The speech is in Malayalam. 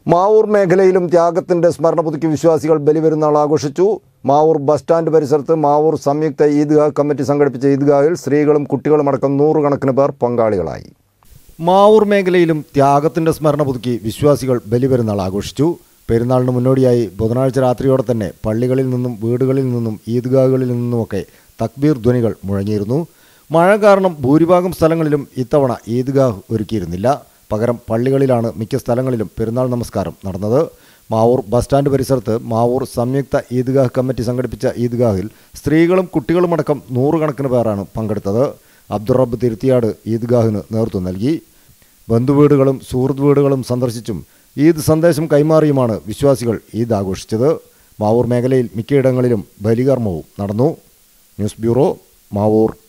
മാവൂർ മേഖലയിലും ത്യാഗത്തിന്റെ സ്മരണ പുതുക്കി വിശ്വാസികൾ ബലിപെരുന്നാൾ ആഘോഷിച്ചു മാവൂർ ബസ് സ്റ്റാൻഡ് പരിസരത്ത് മാവൂർ സംയുക്ത ഈദ്ഗാഹ് കമ്മിറ്റി സംഘടിപ്പിച്ച ഈദ്ഗാഹിൽ സ്ത്രീകളും കുട്ടികളും അടക്കം നൂറുകണക്കിന് പേർ പങ്കാളികളായി മാവൂർ മേഖലയിലും ത്യാഗത്തിന്റെ സ്മരണ പുതുക്കി വിശ്വാസികൾ ബലിപെരുന്നാൾ ആഘോഷിച്ചു പെരുന്നാളിന് മുന്നോടിയായി ബുധനാഴ്ച രാത്രിയോടെ തന്നെ പള്ളികളിൽ നിന്നും വീടുകളിൽ നിന്നും ഈദ്ഗാഹുകളിൽ നിന്നുമൊക്കെ തക്ബീർ ധ്വനികൾ മുഴങ്ങിയിരുന്നു മഴ കാരണം ഭൂരിഭാഗം സ്ഥലങ്ങളിലും ഇത്തവണ ഈദ്ഗാഹ് ഒരുക്കിയിരുന്നില്ല പകരം പള്ളികളിലാണ് മിക്ക സ്ഥലങ്ങളിലും പെരുന്നാൾ നമസ്കാരം നടന്നത് മാവൂർ ബസ് സ്റ്റാൻഡ് പരിസരത്ത് മാവൂർ സംയുക്ത ഈദ്ഗാഹ് കമ്മിറ്റി സംഘടിപ്പിച്ച ഈദ്ഗാഹിൽ സ്ത്രീകളും കുട്ടികളുമടക്കം നൂറുകണക്കിന് പേരാണ് പങ്കെടുത്തത് അബ്ദുറബ്ബ് തിരുത്തിയാട് ഈദ്ഗാഹിന് നേതൃത്വം നൽകി ബന്ധുവീടുകളും സുഹൃത്ത് വീടുകളും സന്ദർശിച്ചും ഈദ് സന്ദേശം കൈമാറിയുമാണ് വിശ്വാസികൾ ഈദ് ആഘോഷിച്ചത് മാവൂർ മേഖലയിൽ മിക്കയിടങ്ങളിലും ബലികർമ്മവും നടന്നു ന്യൂസ് ബ്യൂറോ മാവൂർ